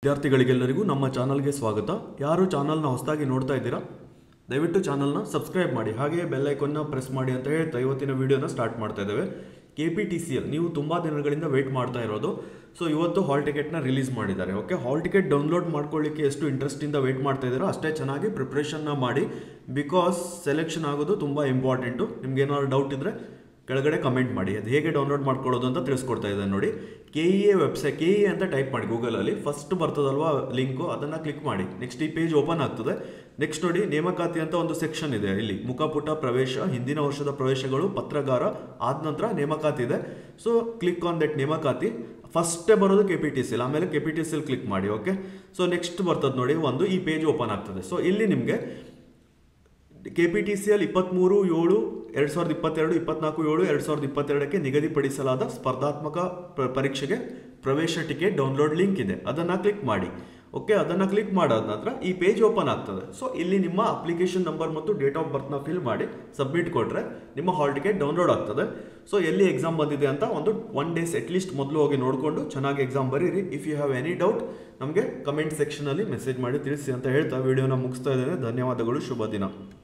ವಿದ್ಯಾರ್ಥಿಗಳಿಗೆಲ್ಲರಿಗೂ ನಮ್ಮ ಚಾನಲ್ಗೆ ಸ್ವಾಗತ ಯಾರು ಚಾನಲ್ನ ಹೊಸದಾಗಿ ನೋಡ್ತಾ ಇದ್ದೀರಾ ದಯವಿಟ್ಟು ಚಾನಲ್ನ ಸಬ್ಸ್ಕ್ರೈಬ್ ಮಾಡಿ ಹಾಗೆ ಬೆಲ್ ಐಕಾನ್ನ ಪ್ರೆಸ್ ಮಾಡಿ ಅಂತ ಹೇಳ್ತಾ ಇವತ್ತಿನ ವಿಡಿಯೋನ ಸ್ಟಾರ್ಟ್ ಮಾಡ್ತಾ ಇದ್ದೇವೆ K P T C L ನೀವು ತುಂಬ ದಿನಗಳಿಂದ ವೆಯ್ಟ್ ಮಾಡ್ತಾ ಇರೋದು ಸೊ ಇವತ್ತು ಹಾಲ್ ಟಿಕೆಟ್ನ ರಿಲೀಸ್ ಮಾಡಿದ್ದಾರೆ ಓಕೆ ಹಾಲ್ ಟಿಕೆಟ್ ಡೌನ್ಲೋಡ್ ಮಾಡ್ಕೊಳ್ಳಿಕ್ಕೆ ಎಷ್ಟು ಇಂಟ್ರೆಸ್ಟಿಂದ ವೆಯ್ಟ್ ಮಾಡ್ತಾ ಇದ್ದೀರೋ ಅಷ್ಟೇ ಚೆನ್ನಾಗಿ ಪ್ರಿಪ್ರೇಷನ್ನ ಮಾಡಿ ಬಿಕಾಸ್ ಸೆಲೆಕ್ಷನ್ ಆಗೋದು ತುಂಬ ಇಂಪಾರ್ಟೆಂಟು ನಿಮ್ಗೆ ಏನಾದ್ರು ಡೌಟ್ ಇದ್ದರೆ ಕೆಳಗಡೆ ಕಮೆಂಟ್ ಮಾಡಿ ಅದು ಹೇಗೆ ಡೌನ್ಲೋಡ್ ಮಾಡ್ಕೊಳ್ಳೋದು ಅಂತ ತಿಳಿಸ್ಕೊಡ್ತಾ ಇದ್ದಾರೆ ನೋಡಿ K E A website K E ಅಂತ ಟೈಪ್ ಮಾಡಿ ಗೂಗಲಲ್ಲಿ ಫಸ್ಟ್ ಬರ್ತದಲ್ವಾ ಲಿಂಕು ಅದನ್ನು ಕ್ಲಿಕ್ ಮಾಡಿ ನೆಕ್ಸ್ಟ್ ಈ ಪೇಜ್ ಓಪನ್ ಆಗ್ತದೆ ನೆಕ್ಸ್ಟ್ ನೋಡಿ ನೇಮಕಾತಿ ಅಂತ ಒಂದು ಸೆಕ್ಷನ್ ಇದೆ ಇಲ್ಲಿ ಮುಖಪುಟ ಪ್ರವೇಶ ಹಿಂದಿನ ವರ್ಷದ ಪ್ರವೇಶಗಳು ಪತ್ರಗಾರ ಆದ ನಂತರ ನೇಮಕಾತಿ ಇದೆ ಸೊ ಕ್ಲಿಕ್ ಆನ್ ದಟ್ ನೇಮಕಾತಿ ಫಸ್ಟೇ ಬರೋದು ಕೆ ಪಿ ಟಿ ಸಿ ಆಮೇಲೆ ಕೆ ಪಿ ಟಿ ಸಿಲ್ ಕ್ಲಿಕ್ ಮಾಡಿ ಓಕೆ ಸೊ ನೆಕ್ಸ್ಟ್ ಬರ್ತದೆ ನೋಡಿ ಒಂದು ಈ ಪೇಜ್ ಓಪನ್ ಆಗ್ತದೆ ಸೊ ಇಲ್ಲಿ ನಿಮಗೆ K P T C L ಇಪ್ಪತ್ತ್ಮೂರು ಏಳು ಎರಡು ಸಾವಿರದ ಇಪ್ಪತ್ತೆರಡು ಇಪ್ಪತ್ನಾಲ್ಕು ಏಳು ಎರಡು ಸಾವಿರದ ಇಪ್ಪತ್ತೆರಡಕ್ಕೆ ನಿಗದಿಪಡಿಸಲಾದ ಸ್ಪರ್ಧಾತ್ಮಕ ಪ್ರ- ಪರೀಕ್ಷೆಗೆ ಪ್ರವೇಶ ಟಿಕೆಟ್ ಡೌನ್ಲೋಡ್ ಲಿಂಕ್ ಇದೆ ಅದನ್ನು ಕ್ಲಿಕ್ ಮಾಡಿ ಓಕೆ ಅದನ್ನು ಕ್ಲಿಕ್ ಮಾಡಾದ ನಂತರ ಈ ಪೇಜ್ ಓಪನ್ ಆಗ್ತದೆ ಸೊ ಇಲ್ಲಿ ನಿಮ್ಮ ಅಪ್ಲಿಕೇಶನ್ ನಂಬರ್ ಮತ್ತು ಡೇಟ್ ಆಫ್ ಬರ್ತ್ನ ಫಿಲ್ ಮಾಡಿ ಸಬ್ಮಿಟ್ ಕೊಟ್ಟರೆ ನಿಮ್ಮ ಹಾಲ್ ಟಿಕೆಟ್ ಡೌನ್ಲೋಡ್ ಆಗ್ತದೆ ಸೊ ಎಲ್ಲಿ ಎಕ್ಸಾಮ್ ಬಂದಿದೆ ಅಂತ ಒಂದು ಒನ್ ಡೇಸ್ ಅಟ್ಲೀಸ್ಟ್ ಮೊದಲು ಹೋಗಿ ನೋಡಿಕೊಂಡು ಚೆನ್ನಾಗಿ ಎಕ್ಸಾಮ್ ಬರೀರಿ if you have any doubt ನಮಗೆ ಕಮೆಂಟ್ ಸೆಕ್ಷನಲ್ಲಿ ಮೆಸೇಜ್ ಮಾಡಿ ತಿಳಿಸಿ ಅಂತ ಹೇಳ್ತಾ ವಿಡಿಯೋನ ಮುಗಿಸ್ತಾ ಇದ್ದೇನೆ ಧನ್ಯವಾದಗಳು ಶುಭ ದಿನ